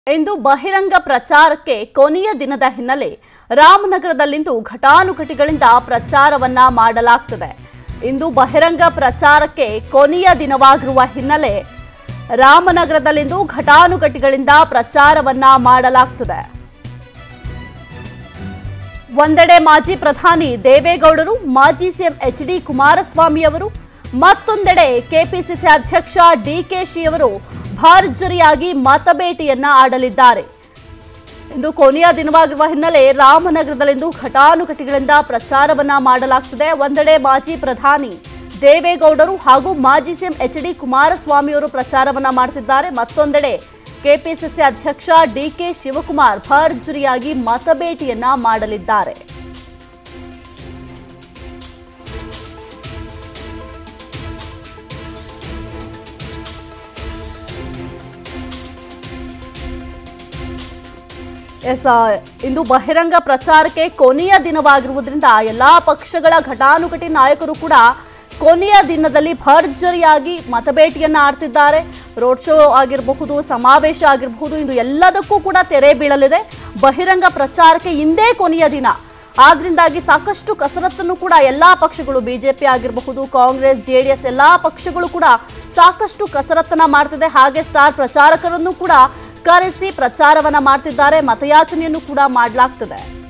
ಇಂದು ಬಹಿರಂಗ ಪ್ರಚಾರಕ್ಕೆ ಕೊನೆಯ ದಿನದ ಹಿನ್ನೆಲೆ ರಾಮನಗರದಲ್ಲಿಂದು ಘಟಾನುಘಟಿಗಳಿಂದ ಪ್ರಚಾರವನ್ನ ಮಾಡಲಾಗ್ತದೆ ಇಂದು ಬಹಿರಂಗ ಪ್ರಚಾರಕ್ಕೆ ಕೊನೆಯ ದಿನವಾಗಿರುವ ಹಿನ್ನೆಲೆ ರಾಮನಗರದಲ್ಲಿಂದು ಘಟಾನುಘಟಿಗಳಿಂದ ಪ್ರಚಾರವನ್ನ ಮಾಡಲಾಗ್ತದೆ ಒಂದೆಡೆ ಮಾಜಿ ಪ್ರಧಾನಿ ದೇವೇಗೌಡರು ಮಾಜಿ ಸಿಎಂ ಎಚ್ ಡಿ ಕುಮಾರಸ್ವಾಮಿ ಅವರು ಮತ್ತೊಂದೆಡೆ ಕೆಪಿಸಿಸಿ ಅಧ್ಯಕ್ಷ ಡಿಕೆಶಿ ಅವರು ಭರ್ಜರಿಯಾಗಿ ಮತಬೇಟೆಯನ್ನ ಆಡಲಿದ್ದಾರೆ ಇಂದು ಕೊನೆಯ ದಿನವಾಗಿರುವ ಹಿನ್ನೆಲೆ ರಾಮನಗರದಲ್ಲಿಂದು ಘಟಾನುಘಟಿಗಳಿಂದ ಪ್ರಚಾರವನ್ನ ಮಾಡಲಾಗ್ತದೆ ಒಂದೆಡೆ ಮಾಜಿ ಪ್ರಧಾನಿ ದೇವೇಗೌಡರು ಹಾಗೂ ಮಾಜಿ ಸಿಎಂ ಎಚ್ ಡಿ ಕುಮಾರಸ್ವಾಮಿ ಅವರು ಪ್ರಚಾರವನ್ನ ಮಾಡ್ತಿದ್ದಾರೆ ಮತ್ತೊಂದೆಡೆ ಕೆಪಿಸಿಸಿ ಅಧ್ಯಕ್ಷ ಡಿಕೆ ಶಿವಕುಮಾರ್ ಭರ್ಜರಿಯಾಗಿ ಮತಬೇಟೆಯನ್ನ ಮಾಡಲಿದ್ದಾರೆ ಎಸ್ ಆ, ಇಂದು ಬಹಿರಂಗ ಪ್ರಚಾರಕ್ಕೆ ಕೊನೆಯ ದಿನವಾಗಿರುವುದರಿಂದ ಎಲ್ಲಾ ಪಕ್ಷಗಳ ಘಟಾನುಘಟಿ ನಾಯಕರು ಕೂಡ ಕೊನೆಯ ದಿನದಲ್ಲಿ ಭರ್ಜರಿಯಾಗಿ ಮತಬೇಟೆಯನ್ನ ಆಡ್ತಿದ್ದಾರೆ ರೋಡ್ ಶೋ ಆಗಿರಬಹುದು ಸಮಾವೇಶ ಆಗಿರಬಹುದು ಇಂದು ಎಲ್ಲದಕ್ಕೂ ಕೂಡ ತೆರೆ ಬೀಳಲಿದೆ ಬಹಿರಂಗ ಪ್ರಚಾರಕ್ಕೆ ಇಂದೇ ಕೊನೆಯ ದಿನ ಆದ್ರಿಂದಾಗಿ ಸಾಕಷ್ಟು ಕಸರತ್ತನ್ನು ಕೂಡ ಎಲ್ಲಾ ಪಕ್ಷಗಳು ಬಿಜೆಪಿ ಆಗಿರಬಹುದು ಕಾಂಗ್ರೆಸ್ ಜೆಡಿಎಸ್ ಎಲ್ಲಾ ಪಕ್ಷಗಳು ಕೂಡ ಸಾಕಷ್ಟು ಕಸರತ್ತನ್ನ ಮಾಡ್ತಿದೆ ಹಾಗೆ ಸ್ಟಾರ್ ಪ್ರಚಾರಕರನ್ನು ಕೂಡ ಕರೆಸಿ ಪ್ರಚಾರವನ್ನ ಮಾಡ್ತಿದ್ದಾರೆ ಮತಯಾಚನೆಯನ್ನು ಕೂಡ ಮಾಡಲಾಗ್ತದೆ